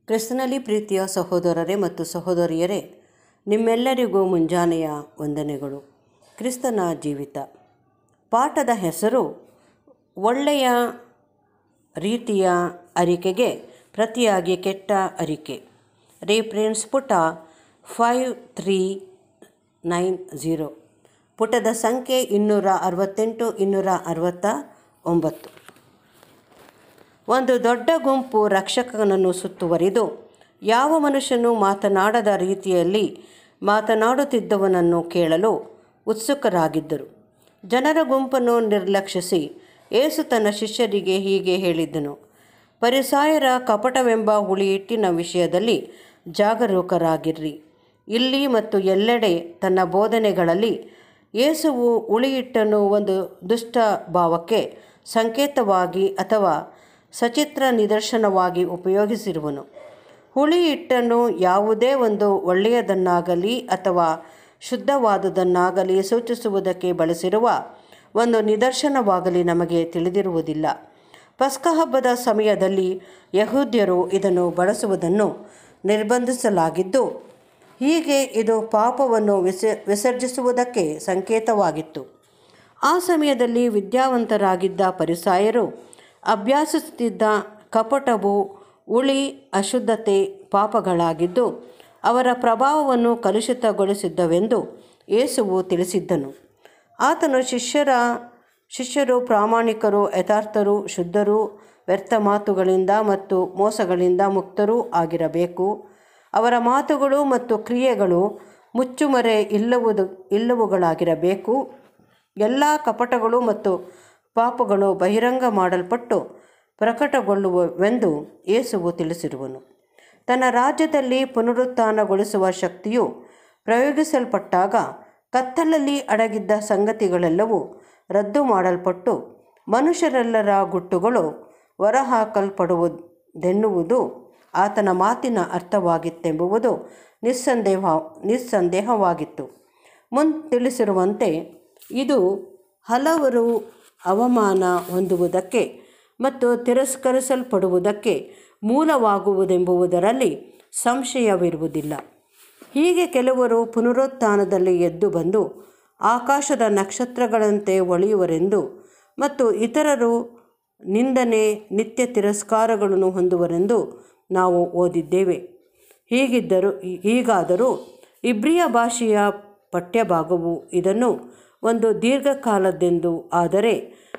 ಕ್ರಿಸ್ತನಲ್ಲಿ ಪ್ರೀತಿಯ ಸಹೋದರರೇ ಮತ್ತು ಸಹೋದರಿಯರೇ ನಿಮ್ಮೆಲ್ಲರಿಗೂ ಮುಂಜಾನೆಯ ವಂದನೆಗಳು ಕ್ರಿಸ್ತನ ಜೀವಿತ ಪಾಠದ ಹೆಸರು ಒಳ್ಳೆಯ ರೀತಿಯ ಅರಿಕೆಗೆ ಪ್ರತಿಯಾಗಿ ಕೆಟ್ಟ ಅರಿಕೆ ರೇಫ್ರೆನ್ಸ್ ಪುಟ ಫೈವ್ ತ್ರೀ ನೈನ್ ಝೀರೋ ಪುಟದ ಸಂಖ್ಯೆ ಇನ್ನೂರ ಅರವತ್ತೆಂಟು ಇನ್ನೂರ ಅರವತ್ತ ಒಂಬತ್ತು ಒಂದು ದೊಡ್ಡ ಗುಂಪು ರಕ್ಷಕನನ್ನು ಸುತ್ತುವರಿದು ಯಾವ ಮನುಷ್ಯನು ಮಾತನಾಡದ ರೀತಿಯಲ್ಲಿ ಮಾತನಾಡುತ್ತಿದ್ದವನನ್ನು ಕೇಳಲು ಉತ್ಸುಕರಾಗಿದ್ದರು ಜನರ ಗುಂಪನ್ನು ನಿರ್ಲಕ್ಷಿಸಿ ಏಸು ತನ್ನ ಶಿಷ್ಯರಿಗೆ ಹೀಗೆ ಹೇಳಿದ್ದನು ಪರಿಸಾಯರ ಕಪಟವೆಂಬ ಹುಳಿಹಿಟ್ಟಿನ ವಿಷಯದಲ್ಲಿ ಜಾಗರೂಕರಾಗಿರ್ರಿ ಇಲ್ಲಿ ಮತ್ತು ಎಲ್ಲೆಡೆ ತನ್ನ ಬೋಧನೆಗಳಲ್ಲಿ ಯೇಸುವು ಹುಳಿಹಿಟ್ಟನ್ನು ಒಂದು ದುಷ್ಟ ಭಾವಕ್ಕೆ ಸಂಕೇತವಾಗಿ ಅಥವಾ ಸಚಿತ್ರ ನಿದರ್ಶನವಾಗಿ ಉಪಯೋಗಿಸಿರುವನು ಹುಳಿ ಹಿಟ್ಟನ್ನು ಯಾವುದೇ ಒಂದು ಒಳ್ಳೆಯದನ್ನಾಗಲಿ ಅಥವಾ ಶುದ್ಧವಾದುದನ್ನಾಗಲಿ ಸೂಚಿಸುವುದಕ್ಕೆ ಬಳಸಿರುವ ಒಂದು ನಿದರ್ಶನವಾಗಲಿ ನಮಗೆ ತಿಳಿದಿರುವುದಿಲ್ಲ ಪಸ್ಕ ಹಬ್ಬದ ಸಮಯದಲ್ಲಿ ಯಹೂದ್ಯರು ಇದನ್ನು ಬಳಸುವುದನ್ನು ನಿರ್ಬಂಧಿಸಲಾಗಿದ್ದು ಹೀಗೆ ಇದು ಪಾಪವನ್ನು ವಿಸ ವಿಸರ್ಜಿಸುವುದಕ್ಕೆ ಸಂಕೇತವಾಗಿತ್ತು ಆ ಸಮಯದಲ್ಲಿ ವಿದ್ಯಾವಂತರಾಗಿದ್ದ ಪರಿಸಾಯರು ಅಭ್ಯಾಸಿಸುತ್ತಿದ್ದ ಕಪಟವು ಉಳಿ ಅಶುದ್ಧತೆ ಪಾಪಗಳಾಗಿದ್ದು ಅವರ ಪ್ರಭಾವವನ್ನು ಕಲುಷಿತಗೊಳಿಸಿದ್ದವೆಂದು ಯೇಸುವು ತಿಳಿಸಿದ್ದನು ಆತನು ಶಿಷ್ಯರ ಶಿಷ್ಯರು ಪ್ರಾಮಾಣಿಕರು ಯಥಾರ್ಥರು ಶುದ್ಧರು ವ್ಯರ್ಥ ಮಾತುಗಳಿಂದ ಮತ್ತು ಮೋಸಗಳಿಂದ ಮುಕ್ತರೂ ಆಗಿರಬೇಕು ಅವರ ಮಾತುಗಳು ಮತ್ತು ಕ್ರಿಯೆಗಳು ಮುಚ್ಚುಮರೆ ಇಲ್ಲವುದು ಇಲ್ಲವುಗಳಾಗಿರಬೇಕು ಎಲ್ಲ ಕಪಟಗಳು ಮತ್ತು ಪಾಪಗಳು ಬಹಿರಂಗ ಮಾಡಲ್ಪಟ್ಟು ಪ್ರಕಟಗೊಳ್ಳುವವೆಂದು ಯೇಸುವು ತಿಳಿಸಿರುವನು ತನ್ನ ರಾಜ್ಯದಲ್ಲಿ ಪುನರುತ್ಥಾನಗೊಳಿಸುವ ಶಕ್ತಿಯು ಪ್ರಯೋಗಿಸಲ್ಪಟ್ಟಾಗ ಕತ್ತಲಲ್ಲಿ ಅಡಗಿದ್ದ ಸಂಗತಿಗಳೆಲ್ಲವೂ ರದ್ದು ಮಾಡಲ್ಪಟ್ಟು ಮನುಷ್ಯರೆಲ್ಲರ ಗುಟ್ಟುಗಳು ಹೊರಹಾಕಲ್ಪಡುವುದೆನ್ನುವುದು ಆತನ ಮಾತಿನ ಅರ್ಥವಾಗಿತ್ತೆಂಬುದು ನಿಸ್ಸಂದೇಹ ನಿಸ್ಸಂದೇಹವಾಗಿತ್ತು ಮುನ್ ತಿಳಿಸಿರುವಂತೆ ಇದು ಹಲವರು ಅವಮಾನ ಹೊಂದುವುದಕ್ಕೆ ಮತ್ತು ತಿರಸ್ಕರಿಸಲ್ಪಡುವುದಕ್ಕೆ ಮೂಲವಾಗುವುದೆಂಬುದರಲ್ಲಿ ಸಂಶಯವಿರುವುದಿಲ್ಲ ಹೀಗೆ ಕೆಲವರು ಪುನರುತ್ಥಾನದಲ್ಲಿ ಎದ್ದು ಬಂದು ಆಕಾಶದ ನಕ್ಷತ್ರಗಳಂತೆ ಒಳೆಯುವರೆಂದು ಮತ್ತು ಇತರರು ನಿಂದನೆ ನಿತ್ಯ ತಿರಸ್ಕಾರಗಳನ್ನು ಹೊಂದುವರೆಂದು ನಾವು ಓದಿದ್ದೇವೆ ಹೀಗಿದ್ದರೂ ಹೀಗಾದರೂ ಇಬ್ರಿಯ ಭಾಷೆಯ ಪಠ್ಯಭಾಗವು ಇದನ್ನು ಒಂದು ದೀರ್ಘಕಾಲದ್ದೆಂದು ಆದರೆ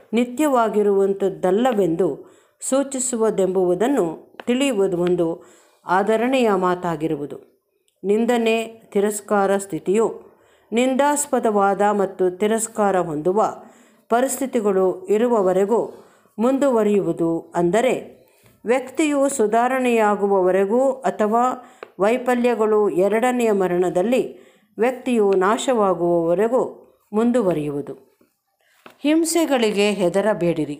ನಿತ್ಯವಾಗಿರುವಂಥದ್ದಲ್ಲವೆಂದು ಸೂಚಿಸುವುದೆಂಬುದನ್ನು ತಿಳಿಯುವುದು ಒಂದು ಆಧರಣೆಯ ಮಾತಾಗಿರುವುದು ನಿಂದನೆ ತಿರಸ್ಕಾರ ಸ್ಥಿತಿಯು ನಿಂದಾಸ್ಪದವಾದ ಮತ್ತು ತಿರಸ್ಕಾರ ಹೊಂದುವ ಪರಿಸ್ಥಿತಿಗಳು ಇರುವವರೆಗೂ ಮುಂದುವರಿಯುವುದು ಅಂದರೆ ವ್ಯಕ್ತಿಯು ಸುಧಾರಣೆಯಾಗುವವರೆಗೂ ಅಥವಾ ವೈಫಲ್ಯಗಳು ಎರಡನೆಯ ಮರಣದಲ್ಲಿ ವ್ಯಕ್ತಿಯು ನಾಶವಾಗುವವರೆಗೂ ಮುಂದುವರಿಯುವುದು ಹಿಂಸೆಗಳಿಗೆ ಹೆದರಬೇಡಿರಿ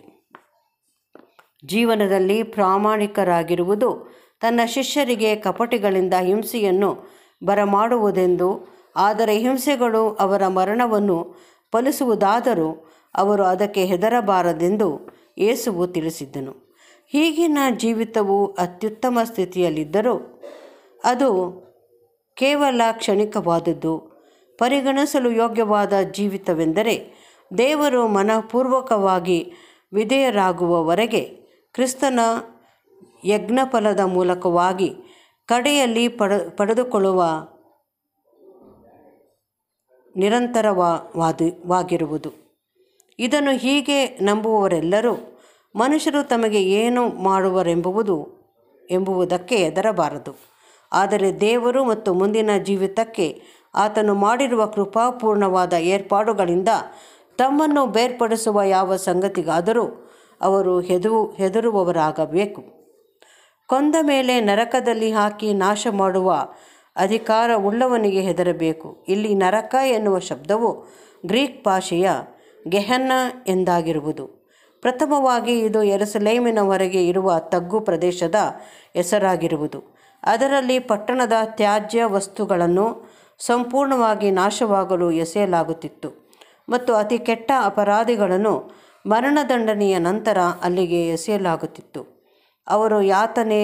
ಜೀವನದಲ್ಲಿ ಪ್ರಾಮಾಣಿಕರಾಗಿರುವುದು ತನ್ನ ಶಿಷ್ಯರಿಗೆ ಕಪಟಿಗಳಿಂದ ಹಿಂಸೆಯನ್ನು ಬರಮಾಡುವುದೆಂದು ಆದರೆ ಹಿಂಸೆಗಳು ಅವರ ಮರಣವನ್ನು ಫಲಿಸುವುದಾದರೂ ಅವರು ಅದಕ್ಕೆ ಹೆದರಬಾರದೆಂದು ಯೇಸುವು ತಿಳಿಸಿದ್ದನು ಈಗಿನ ಜೀವಿತವು ಅತ್ಯುತ್ತಮ ಸ್ಥಿತಿಯಲ್ಲಿದ್ದರೂ ಅದು ಕೇವಲ ಕ್ಷಣಿಕವಾದದ್ದು ಪರಿಗಣಿಸಲು ಯೋಗ್ಯವಾದ ಜೀವಿತವೆಂದರೆ ದೇವರು ಮನಪೂರ್ವಕವಾಗಿ ವಿಧೇಯರಾಗುವವರೆಗೆ ಕ್ರಿಸ್ತನ ಯಜ್ಞಫಲದ ಮೂಲಕವಾಗಿ ಕಡೆಯಲ್ಲಿ ಪಡ ಪಡೆದುಕೊಳ್ಳುವ ನಿರಂತರವಾದವಾಗಿರುವುದು ಇದನ್ನು ಹೀಗೆ ನಂಬುವವರೆಲ್ಲರೂ ಮನುಷ್ಯರು ತಮಗೆ ಏನು ಮಾಡುವರೆಂಬುವುದು ಎಂಬುವುದಕ್ಕೆ ಹೆದರಬಾರದು ಆದರೆ ದೇವರು ಮತ್ತು ಮುಂದಿನ ಜೀವಿತಕ್ಕೆ ಆತನು ಮಾಡಿರುವ ಕೃಪಾಪೂರ್ಣವಾದ ಏರ್ಪಾಡುಗಳಿಂದ ತಮ್ಮನ್ನು ಬೇರ್ಪಡಿಸುವ ಯಾವ ಸಂಗತಿಗಾದರೂ ಅವರು ಹೆದು ಹೆದರುವವರಾಗಬೇಕು ಕೊಂದ ಮೇಲೆ ನರಕದಲ್ಲಿ ಹಾಕಿ ನಾಶ ಮಾಡುವ ಅಧಿಕಾರ ಉಳ್ಳವನಿಗೆ ಹೆದರಬೇಕು ಇಲ್ಲಿ ನರಕ ಎನ್ನುವ ಶಬ್ದವು ಗ್ರೀಕ್ ಭಾಷೆಯ ಗೆಹನ್ನ ಎಂದಾಗಿರುವುದು ಪ್ರಥಮವಾಗಿ ಇದು ಎರಸಲೇಮಿನವರೆಗೆ ಇರುವ ತಗ್ಗು ಪ್ರದೇಶದ ಹೆಸರಾಗಿರುವುದು ಅದರಲ್ಲಿ ಪಟ್ಟಣದ ತ್ಯಾಜ್ಯ ವಸ್ತುಗಳನ್ನು ಸಂಪೂರ್ಣವಾಗಿ ನಾಶವಾಗಲು ಎಸೆಯಲಾಗುತ್ತಿತ್ತು ಮತ್ತು ಅತಿ ಕೆಟ್ಟ ಅಪರಾಧಿಗಳನ್ನು ಮರಣದಂಡನೆಯ ನಂತರ ಅಲ್ಲಿಗೆ ಎಸೆಯಲಾಗುತ್ತಿತ್ತು ಅವರು ಯಾತನೆ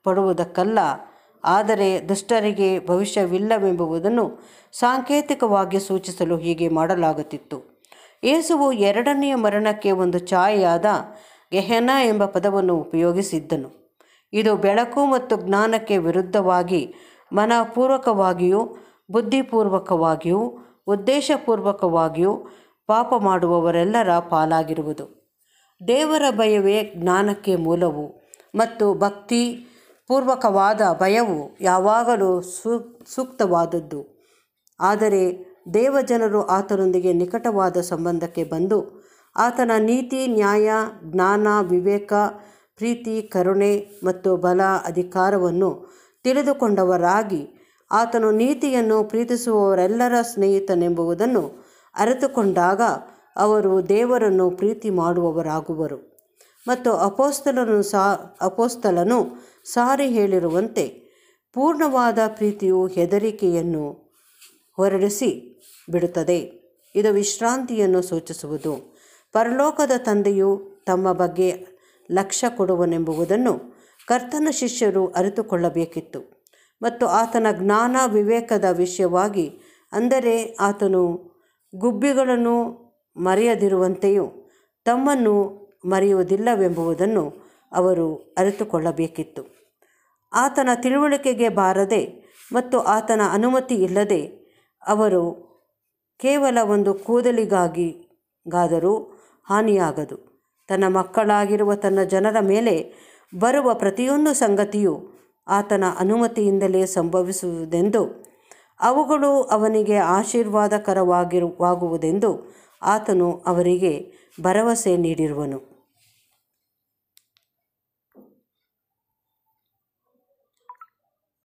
ಪಡುವುದಕ್ಕಲ್ಲ ಆದರೆ ದುಷ್ಟರಿಗೆ ಭವಿಷ್ಯವಿಲ್ಲವೆಂಬುದನ್ನು ಸಾಂಕೇತಿಕವಾಗಿ ಸೂಚಿಸಲು ಹೀಗೆ ಮಾಡಲಾಗುತ್ತಿತ್ತು ಯೇಸುವು ಎರಡನೆಯ ಮರಣಕ್ಕೆ ಒಂದು ಛಾಯೆಯಾದ ಗೆಹೆನ ಎಂಬ ಪದವನ್ನು ಉಪಯೋಗಿಸಿದ್ದನು ಇದು ಬೆಳಕು ಮತ್ತು ಜ್ಞಾನಕ್ಕೆ ವಿರುದ್ಧವಾಗಿ ಮನಪೂರ್ವಕವಾಗಿಯೂ ಬುದ್ಧಿಪೂರ್ವಕವಾಗಿಯೂ ಉದ್ದೇಶಪೂರ್ವಕವಾಗಿಯೂ ಪಾಪ ಮಾಡುವವರೆಲ್ಲರ ಪಾಲಾಗಿರುವುದು ದೇವರ ಭಯವೇ ಜ್ಞಾನಕ್ಕೆ ಮೂಲವು ಮತ್ತು ಭಕ್ತಿ ಪೂರ್ವಕವಾದ ಭಯವು ಯಾವಾಗಲೂ ಸೂ ಸೂಕ್ತವಾದದ್ದು ಆದರೆ ದೇವಜನರು ಆತನೊಂದಿಗೆ ನಿಕಟವಾದ ಸಂಬಂಧಕ್ಕೆ ಬಂದು ಆತನ ನೀತಿ ನ್ಯಾಯ ಜ್ಞಾನ ವಿವೇಕ ಪ್ರೀತಿ ಕರುಣೆ ಮತ್ತು ಬಲ ಅಧಿಕಾರವನ್ನು ತಿಳಿದುಕೊಂಡವರಾಗಿ ಆತನು ನೀತಿಯನ್ನು ಪ್ರೀತಿಸುವವರೆಲ್ಲರ ಸ್ನೇಹಿತನೆಂಬುದನ್ನು ಅರಿತುಕೊಂಡಾಗ ಅವರು ದೇವರನ್ನು ಪ್ರೀತಿ ಮಾಡುವವರಾಗುವರು ಮತ್ತು ಅಪೋಸ್ತಲನು ಸಾ ಅಪೋಸ್ತಲನು ಸಾರಿ ಹೇಳಿರುವಂತೆ ಪೂರ್ಣವಾದ ಪ್ರೀತಿಯು ಹೆದರಿಕೆಯನ್ನು ಹೊರಡಿಸಿ ಬಿಡುತ್ತದೆ ಇದು ವಿಶ್ರಾಂತಿಯನ್ನು ಸೂಚಿಸುವುದು ಪರಲೋಕದ ತಂದೆಯು ತಮ್ಮ ಬಗ್ಗೆ ಲಕ್ಷ್ಯ ಕೊಡುವನೆಂಬುದನ್ನು ಕರ್ತನ ಶಿಷ್ಯರು ಅರಿತುಕೊಳ್ಳಬೇಕಿತ್ತು ಮತ್ತು ಆತನ ಜ್ಞಾನ ವಿವೇಕದ ವಿಷಯವಾಗಿ ಅಂದರೆ ಆತನು ಗುಬ್ಬಿಗಳನ್ನು ಮರೆಯದಿರುವಂತೆಯೂ ತಮ್ಮನ್ನು ಮರೆಯುವುದಿಲ್ಲವೆಂಬುದನ್ನು ಅವರು ಅರಿತುಕೊಳ್ಳಬೇಕಿತ್ತು ಆತನ ತಿಳುವಳಿಕೆಗೆ ಬಾರದೆ ಮತ್ತು ಆತನ ಅನುಮತಿ ಇಲ್ಲದೆ ಅವರು ಕೇವಲ ಒಂದು ಕೂದಲಿಗಾಗಿ ಗಾದರೂ ಹಾನಿಯಾಗದು ತನ್ನ ಮಕ್ಕಳಾಗಿರುವ ತನ್ನ ಜನರ ಮೇಲೆ ಬರುವ ಪ್ರತಿಯೊಂದು ಸಂಗತಿಯು ಆತನ ಅನುಮತಿಯಿಂದಲೇ ಸಂಭವಿಸುವುದೆಂದು ಅವುಗಳು ಅವನಿಗೆ ಆಶೀರ್ವಾದಕರವಾಗಿರುವಾಗುವುದೆಂದು ಆತನು ಅವರಿಗೆ ಭರವಸೆ ನೀಡಿರುವನು